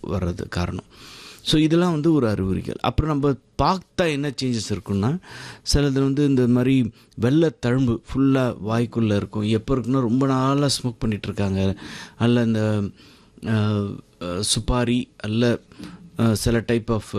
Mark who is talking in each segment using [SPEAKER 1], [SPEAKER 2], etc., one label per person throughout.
[SPEAKER 1] வர்றது காரணம் ஸோ இதெல்லாம் வந்து ஒரு அறிகுறிகள் அப்புறம் நம்ம பார்த்தா என்ன சேஞ்சஸ் இருக்குன்னா சிலது வந்து இந்த மாதிரி வெள்ளை தழும்பு ஃபுல்லாக வாய்க்குள்ளே இருக்கும் எப்போ இருக்குன்னா ரொம்ப நாளாக ஸ்மோக் பண்ணிட்டு இருக்காங்க அல்ல இந்த அஹ், அஹ், சுப்பாரி அல்ல அஹ், சில டைப் ஆஃப்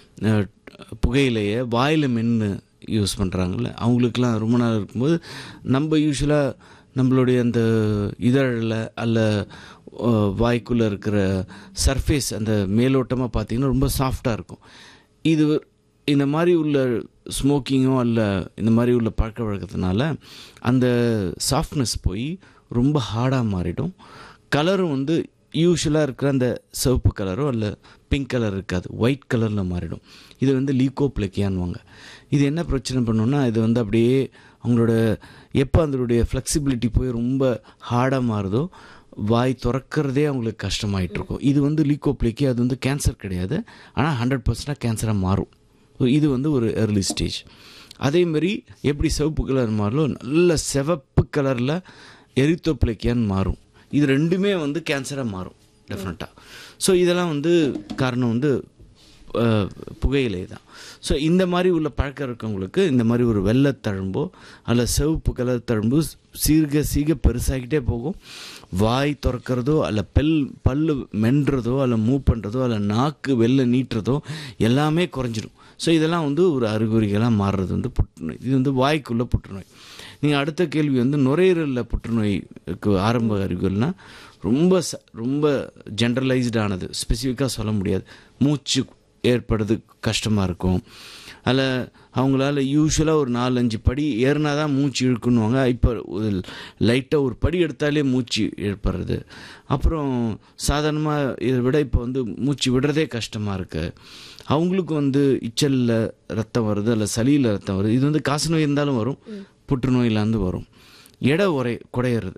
[SPEAKER 1] புகையிலையை வாயில் மென்று யூஸ் பண்ணுறாங்கல்ல அவங்களுக்குலாம் ரொம்ப நாள் இருக்கும்போது நம்ம யூஸ்வலாக நம்மளுடைய அந்த இதழில் அல்ல வாய்க்குள்ளே இருக்கிற சர்ஃபேஸ் அந்த மேலோட்டமாக பார்த்தீங்கன்னா ரொம்ப சாஃப்டாக இருக்கும் இது இந்த மாதிரி உள்ள ஸ்மோக்கிங்கோ அல்ல இந்த மாதிரி உள்ள பழக்க வழக்கத்தினால அந்த சாஃப்ட்னஸ் போய் ரொம்ப ஹார்டாக மாறிடும் கலரும் வந்து யூஸ்வலாக இருக்கிற அந்த சிவப்பு கலரோ அல்ல பிங்க் கலர் இருக்காது ஒயிட் கலரில் மாறிடும் இது வந்து லீகோப்ளெக்கியான்வாங்க இது என்ன பிரச்சனை பண்ணுன்னா இது வந்து அப்படியே அவங்களோட எப்போ அதனுடைய ஃப்ளெக்சிபிலிட்டி போய் ரொம்ப ஹார்டாக மாறுதோ வாய் திறக்கிறதே அவங்களுக்கு கஷ்டமாயிட்டு இருக்கும் இது வந்து லீகோப்ளெக்கி அது வந்து கேன்சர் கிடையாது ஆனால் ஹண்ட்ரட் பர்சன்டாக கேன்சராக மாறும் ஸோ இது வந்து ஒரு ஏர்லி ஸ்டேஜ் அதேமாரி எப்படி சிவப்பு கலர் மாறலோ நல்ல சிவப்பு கலரில் எரித்தோப்ளெக்கியான்னு மாறும் இது ரெண்டுமே வந்து கேன்சராக மாறும் டெஃபினட்டாக ஸோ இதெல்லாம் வந்து காரணம் வந்து அஹ், புகையிலை தான் ஸோ இந்த மாதிரி உள்ள பழக்கம் இருக்கவங்களுக்கு இந்த மாதிரி ஒரு வெள்ளை தழும்போ அல்ல சிவப்பு கலர் தழும்பு சீர்க சீக பெருசாகிட்டே போகும் வாய் திறக்கிறதோ அல்ல பெல் பல்லு மென்றதோ அல்ல மூவ் பண்ணுறதோ அல்ல நாக்கு வெளில நீட்டுறதோ எல்லாமே குறைஞ்சிரும் ஸோ இதெல்லாம் வந்து ஒரு அறிகுறிகளாக மாறுறது வந்து புற்றுநோய் இது வந்து வாய்க்குள்ள புற்றுநோய் நீங்கள் அடுத்த கேள்வி வந்து நுரையீரலில் புற்றுநோய்க்கு ஆரம்ப அறிகுறினா ரொம்ப ச ரொம்ப ஜென்ரலைஸ்டானது ஸ்பெசிஃபிக்காக சொல்ல முடியாது மூச்சு ஏற்படுறது கஷ்டமாக இருக்கும் அதில் அவங்களால யூஸ்வலாக ஒரு நாலஞ்சு படி ஏறினா தான் மூச்சு இழுக்குன்னுவாங்க இப்போ லைட்டாக ஒரு படி எடுத்தாலே மூச்சு ஏற்படுறது அப்புறம் சாதாரணமாக இதை விட இப்போ வந்து மூச்சு விடுறதே கஷ்டமாக இருக்குது அவங்களுக்கு வந்து இச்சலில் ரத்தம் வருது அல்ல சளியில் ரத்தம் வருது இது வந்து காசநோய் இருந்தாலும் வரும் புற்றுநோயிலேருந்து வரும் எடை உரை குறையிறது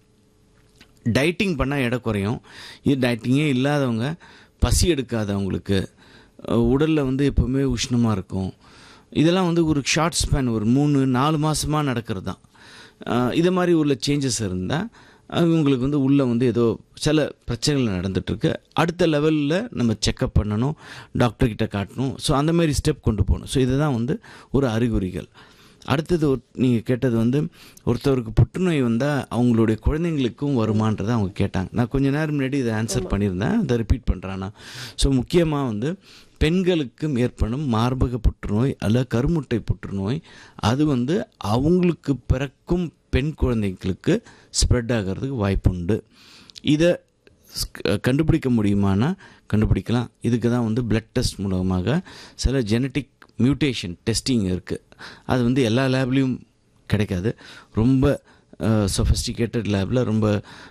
[SPEAKER 1] டைட்டிங் பண்ணால் எடை குறையும் இது டைட்டிங்கே இல்லாதவங்க பசி எடுக்காதவங்களுக்கு உடலில் வந்து எப்போவுமே உஷ்ணமாக இருக்கும் இதெல்லாம் வந்து ஒரு ஷார்ட் ஸ்பேன் ஒரு மூணு நாலு மாதமாக நடக்கிறது தான் அஹ் இது மாதிரி உள்ள சேஞ்சஸ் இருந்தால் இவங்களுக்கு வந்து உள்ளே வந்து ஏதோ சில பிரச்சனைகள் நடந்துகிட்ருக்கு அடுத்த லெவலில் நம்ம செக்கப் பண்ணணும் டாக்டர்கிட்ட காட்டணும் ஸோ அந்த மாதிரி ஸ்டெப் கொண்டு போகணும் ஸோ இதுதான் வந்து ஒரு அறிகுறிகள் அடுத்தது நீங்கள் கேட்டது வந்து ஒருத்தவருக்கு புற்றுநோய் வந்தால் அவங்களுடைய குழந்தைங்களுக்கும் வருமானதை அவங்க கேட்டாங்க நான் கொஞ்ச நேரம் முன்னாடி இதை ஆன்சர் பண்ணியிருந்தேன் அதை ரிப்பீட் பண்ணுறானா ஸோ முக்கியமாக வந்து பெண்களுக்கும் ஏற்படும் மார்பக புற்றுநோய் அல்ல கருமுட்டை புற்றுநோய் அது வந்து அவங்களுக்கு பிறக்கும் பெண் குழந்தைகளுக்கு ஸ்ப்ரெட் ஆகிறதுக்கு வாய்ப்புண்டு இதை ஸ்- கண்டுபிடிக்க முடியுமானா கண்டுபிடிக்கலாம் இதுக்கு தான் வந்து பிளட் டெஸ்ட் மூலமாக சில ஜெனட்டிக் மியூட்டேஷன் டெஸ்டிங் இருக்குது அது வந்து எல்லா லேப்லேயும் கிடைக்காது ரொம்ப சொஃபஸ்டிகேட்டட் லேபில் ரொம்ப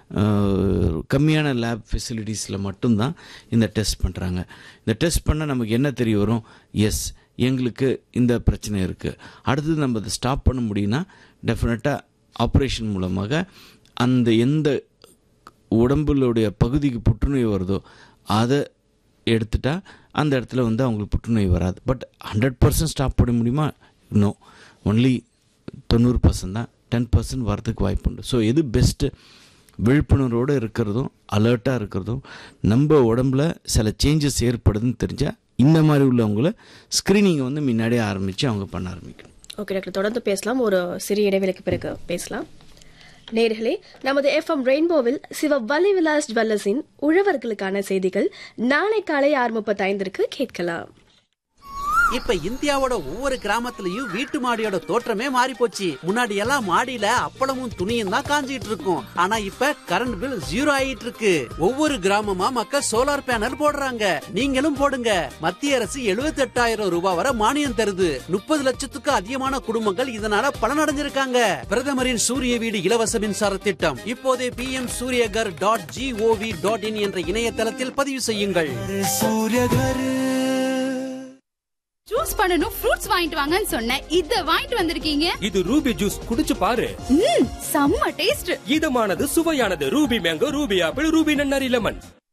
[SPEAKER 1] அஹ், கம்மியான லேப் ஃபெசிலிட்டிஸில் மட்டும்தான் இந்த டெஸ்ட் பண்ணுறாங்க இந்த டெஸ்ட் பண்ண நமக்கு என்ன தெரிய வரும் எஸ் எங்களுக்கு இந்த பிரச்சனை இருக்குது அடுத்தது நம்ம அதை ஸ்டாப் பண்ண முடியும்னா டெஃபினட்டாக ஆப்ரேஷன் மூலமாக அந்த எந்த உடம்புடைய பகுதிக்கு புற்றுநோய் வருதோ அதை எடுத்துட்டா அந்த இடத்துல வந்து அவங்களுக்கு புற்றுநோய் வராது பட் ஹண்ட்ரட் பர்சன்ட் ஸ்டாப் பண்ண முடியுமா நோ ஒன்லி தொண்ணூறு பர்சன்ட் தான் டென் பர்சன்ட் வரதுக்கு வாய்ப்பு உண்டு ஸோ எது பெஸ்ட்டு விழிப்புணர்வோடு இருக்கிறதும் அலர்ட்டாக இருக்கிறதும் நம்ம உடம்புல சில சேஞ்சஸ் ஏற்படுதுன்னு தெரிஞ்சால் இந்த மாதிரி உள்ளவங்கள ஸ்க்ரீனிங்கை வந்து முன்னாடியே ஆரம்பித்து அவங்க பண்ண ஆரம்பிக்கணும்
[SPEAKER 2] ஓகே டாக்டர் தொடர்ந்து பேசலாம் ஒரு சிறிய இடைவேளைக்கு பிறகு பேசலாம் நேர்களே நமது எஃப்எம் ரெயின்போவில் சிவ வலி விலாஸ் ஜுவல்லர்ஸின் உழவர்களுக்கான செய்திகள் நாளை காலை ஆறு முப்பத்தைந்திற்கு கேட்கலாம்
[SPEAKER 3] இப்ப இந்தியாவோட ஒவ்வொரு கிராமத்துலயும் வீட்டு மாடியோட தோற்றமே மாறி போச்சு முன்னாடி எல்லாம் மாடியில அப்பளமும் துணியும் தான் காஞ்சிட்டு இருக்கும் ஆனா இப்ப கரண்ட் பில் ஜீரோ ஆயிட்டு இருக்கு ஒவ்வொரு கிராமமா மக்கள் சோலார் பேனல் போடுறாங்க நீங்களும் போடுங்க மத்திய அரசு 78000 ரூபாய் வரை மானியம் தருது முப்பது லட்சத்துக்கு அதிகமான குடும்பங்கள் இதனால பலனடைஞ்சிருக்காங்க பிரதமரின் சூரிய வீடு இலவச மின்சார திட்டம் இப்போதே P M Suryaghar dot GOV dot in என்ற இணையதளத்தில் பதிவு செய்யுங்கள்
[SPEAKER 4] ஜூஸ் பண்ணனும் ஃப்ரூட்ஸ் வாங்கிட்டு வாங்கன்னு சொன்னேன் இத வாங்கிட்டு வந்திருக்கீங்க
[SPEAKER 5] இது ரூபி ஜூஸ் குடிச்சு பாரு
[SPEAKER 4] ம் செம்ம டேஸ்ட்
[SPEAKER 5] இதமானது சுவையானது Ruby mango Ruby apple Ruby nannari lemon